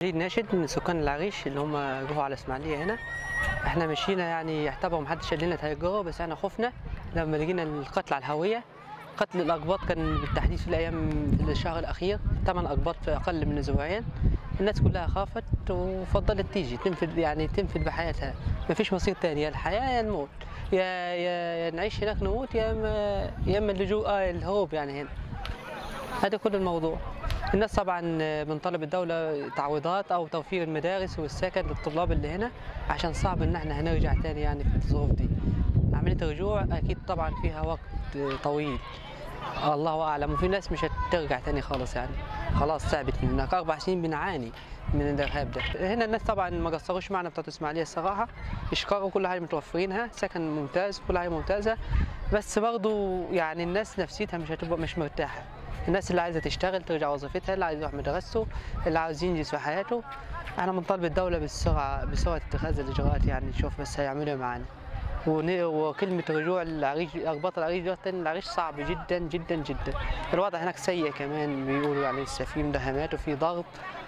جديد ناشد من سكان العريش اللي هم جوه على اسماعيليه هنا احنا مشينا يعني يعتبر محدش قال لنا تهجروا بس احنا خفنا لما لقينا القتل على الهويه قتل الاقباط كان بالتحديد في الايام في الشهر الاخير ثمان اقباط في اقل من اسبوعين الناس كلها خافت وفضلت تيجي تنفذ يعني تنفذ بحياتها ما فيش مصير تاني يا الحياه يا الموت يا يا, يا نعيش هناك نموت يا اما يا اما اللجوء آه الهروب يعني هنا هذا كل الموضوع الناس طبعا بنطالب الدولة تعويضات أو توفير المدارس والسكن للطلاب اللي هنا عشان صعب إن احنا هنرجع تاني يعني في الظروف دي عملية الرجوع أكيد طبعا فيها وقت طويل الله أعلم وفي ناس مش هترجع تاني خالص يعني خلاص تعبت من هناك أربع سنين بنعاني من الإرهاب ده هنا الناس طبعا ما قصروش معنا بتوع إسماعيلية الصراحة إشقاق وكل حاجة متوفرينها سكن ممتاز كل حاجة ممتازة بس برضو يعني الناس نفسيتها مش هتبقى مش مرتاحة الناس اللي عايزه تشتغل ترجع وظيفتها اللي عايز يروح مدرسته اللي عاوز ينجز في حياته احنا بنطالب الدوله بالسرعه بسرعه اتخاذ الاجراءات يعني نشوف بس هيعملوا ايه معانا ون- وكلمة رجوع العريش أرباط العريش ده تاني العريش صعب جدا جدا جدا الوضع هناك سيء كمان بيقولوا يعني لسه في مداهمات وفي ضغط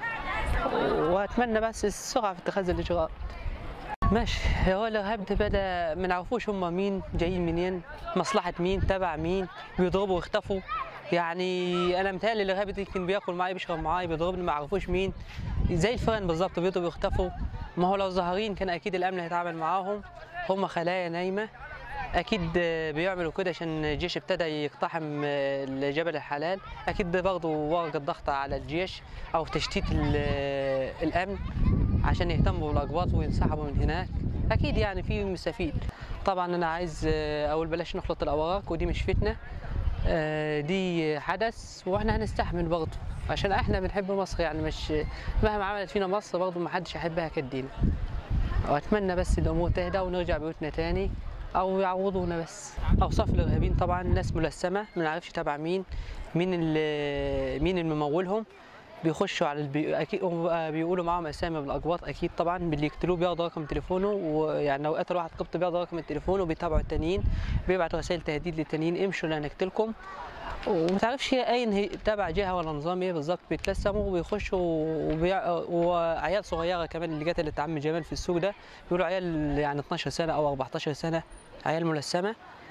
وأتمنى بس السرعة في اتخاذ الإجراءات ماشي هو الارهاب ده بدا ما نعرفوش هم مين جايين منين مصلحه مين تبع مين بيضربوا ويختفوا يعني انا متهيألي الارهابي ده يمكن بياكل معايا بيشرب معايا بيضربني ما يعرفوش مين زي الفئران بالظبط بيضربوا ويختفوا ما هو لو ظاهرين كان اكيد الامن هيتعامل معاهم هم خلايا نايمه اكيد بيعملوا كده عشان الجيش ابتدى يقتحم جبل الحلال اكيد ده برضه ورقه ضغط على الجيش او تشتيت ال- الامن عشان يهتموا بالاقباط وينسحبوا من هناك اكيد يعني في مستفيد طبعا انا عايز آه، اقول بلاش نخلط الاوراق ودي مش فتنه آه، دي حدث واحنا هنستحمل برضه عشان احنا بنحب مصر يعني مش مهما عملت فينا مصر برضه ما حدش يحبها كدينا واتمنى بس الامور تهدى ونرجع بيوتنا تاني او يعوضونا بس اوصاف الارهابيين طبعا ناس ملثمه ما نعرفش تبع مين مين اللي مين اللي ممولهم بيخشوا على البي... اكيد هم بقى بيقولوا معاهم اسامي بالاقباط اكيد طبعا باللي يقتلوه بياخدوا رقم تليفونه ويعني لو قتل واحد قبط بياخدوا رقم التليفون وبيتابعوا التانيين بيبعتوا رسائل تهديد للتانيين امشوا لا نقتلكم وما تعرفش هي اين هي تبع جهه ولا نظام ايه بالظبط بيتلسموا وبيخشوا وبيع... وعيال صغيره كمان اللي قتلت عم جمال في السوق ده بيقولوا عيال يعني 12 سنه او 14 سنه عيال ملثمه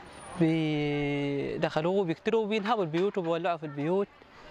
بيدخلوه وبيقتلوا وبينهبوا البيوت وبيولعوا في البيوت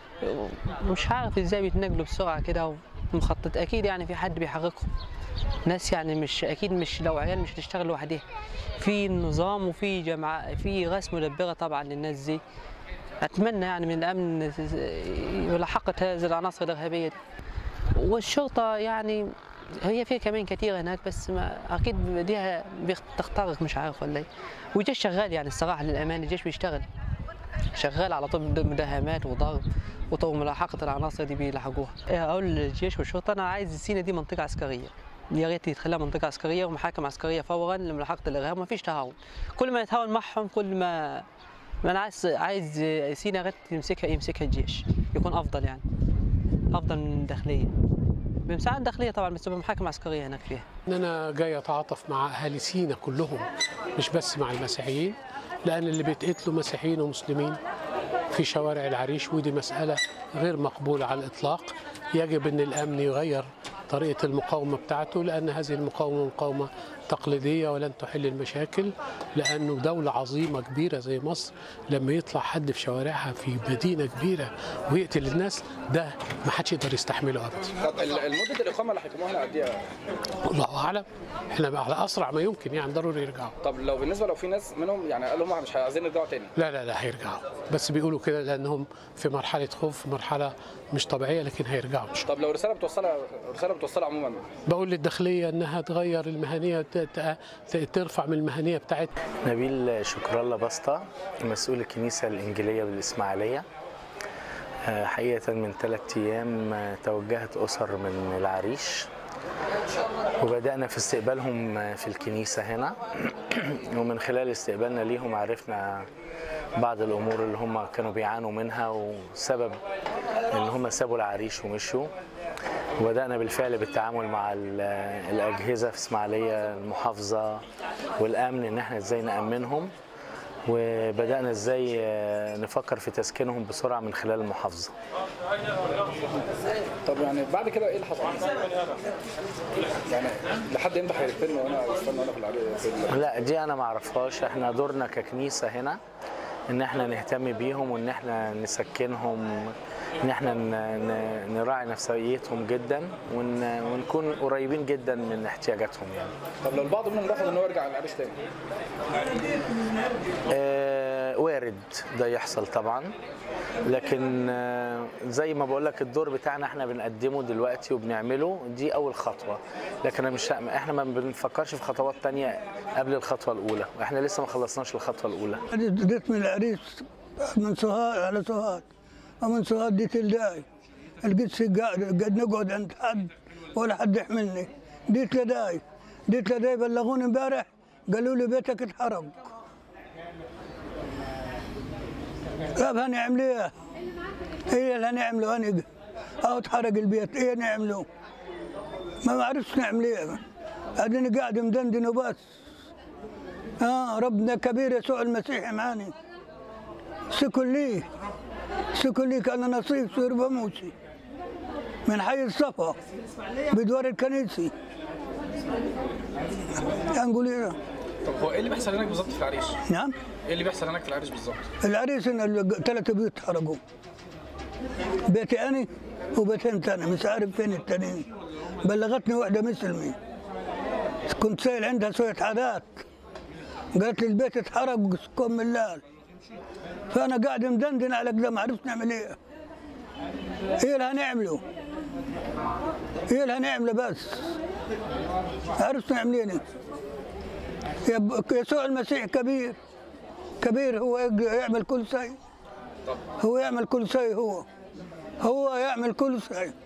مش عارف ازاي بيتنقلوا بسرعه كده ومخطط اكيد يعني في حد بيحركهم ناس يعني مش اكيد مش لو عيال مش هتشتغل لوحدها في نظام وفي جماعه في غاز مدبره طبعا للناس دي اتمنى يعني من الامن ملاحقه هذه العناصر الارهابيه دي والشرطه يعني هي في كمان كتير هناك بس ما اكيد بديها بتخترق مش عارف ولا ايه والجيش شغال يعني الصراحه للامان الجيش بيشتغل شغال على طول مداهمات وضرب وطول ملاحقه العناصر دي بيلاحقوها اقول للجيش والشرطه انا عايز سينا دي منطقه عسكريه يا ريت يتخليها منطقه عسكريه ومحاكم عسكريه فورا لملاحقه الارهاب ما فيش تهاون كل ما يتهاون معهم كل ما ما انا عايز عايز سينا غير يمسكها يمسكها الجيش يكون افضل يعني افضل من الداخليه بمساعدة الداخلية طبعا بس تبقى محاكم عسكرية هناك فيها ان انا جاي اتعاطف مع اهالي سينا كلهم مش بس مع المسيحيين لان اللي بيتقتلوا مسيحيين ومسلمين في شوارع العريش ودي مساله غير مقبوله على الاطلاق يجب ان الامن يغير طريقه المقاومه بتاعته لان هذه المقاومه مقاومه تقليديه ولن تحل المشاكل لانه دوله عظيمه كبيره زي مصر لما يطلع حد في شوارعها في مدينه كبيره ويقتل الناس ده ما حدش يقدر يستحمله ابدا طب ال- المده الاقامه اللي حكموها هنا قد ايه؟ الله اعلم احنا على اسرع ما يمكن يعني ضروري يرجعوا طب لو بالنسبه لو في ناس منهم يعني قالوا هم مش عايزين يرجعوا تاني لا لا لا هيرجعوا بس بيقولوا كده لانهم في مرحله خوف في مرحله مش طبيعيه لكن هيرجعوا إن شاء الله. طب لو رساله بتوصلها رساله بتوصلها عموما بقول للداخليه انها تغير المهنيه ت- ت- ت- ترفع من المهنيه بتاعتها نبيل شكر الله بسطة مسؤول الكنيسة الإنجيلية بالإسماعيلية آه، حقيقة من ثلاثة أيام آه، توجهت أسر من العريش وبدأنا في استقبالهم آه، في الكنيسة هنا ومن خلال استقبالنا ليهم عرفنا بعض الأمور اللي هم كانوا بيعانوا منها وسبب إن هم سابوا العريش ومشوا وبدأنا بالفعل بالتعامل مع ال- الأجهزة في إسماعيلية المحافظة والأمن إن إحنا إزاي نأمنهم وبدأنا إزاي آه، نفكر في تسكينهم بسرعة من خلال المحافظة طب يعني بعد كده ايه اللي حصل؟ يعني لحد امتى هيركبني وانا استنى وانا في العريس في ال- لا دي انا ما اعرفهاش احنا دورنا ككنيسه هنا ان احنا نهتم بيهم وان احنا نسكنهم ان احنا ن- ن- نراعي نفسيتهم جدا ون- ونكون قريبين جدا من احتياجاتهم يعني طب لو البعض منهم رفض ان هو يرجع العريش تاني آه، وارد ده يحصل طبعا لكن آه، زي ما بقول لك الدور بتاعنا احنا بنقدمه دلوقتي وبنعمله دي اول خطوه لكن أنا مش احنا ما بنفكرش في خطوات تانية قبل الخطوه الاولى احنا لسه ما خلصناش الخطوه الاولى جيت من العريس من سوهاج على سوهاج ومن سوهاج جيت الداي لقيت قاعد قاعد نقعد عند حد ولا حد يحملني جيت لداي جيت لداي بلغوني امبارح قالوا لي بيتك اتحرق طيب هنعمل ايه؟ ايه اللي هنعمله هني او اتحرق البيت ايه نعمله؟ ما معرفش نعمل ايه اديني قاعد مدندن وبس آه ربنا كبير يسوع المسيح معاني سكن لي سكن لي كان نصيب سير بموسي من حي الصفا بدور الكنيسي نقول ايه طب هو ايه اللي بيحصل هناك بالظبط في العريش؟ نعم ايه اللي بيحصل هناك في العريش بالظبط؟ العريس ان ثلاث بيوت حرقوا بيتي انا وبيتين ثاني مش عارف فين التانيين بلغتني واحده مسلمي كنت سائل عندها شويه عادات قالت لي البيت اتحرق كم الليل فانا قاعد مدندن على كده ما عرفت نعمل ايه ايه اللي هنعمله ايه اللي هنعمله بس عرفت نعمل ايه يب- يسوع المسيح كبير كبير هو يقدر يعمل كل شيء هو يعمل كل شيء هو هو يعمل كل شيء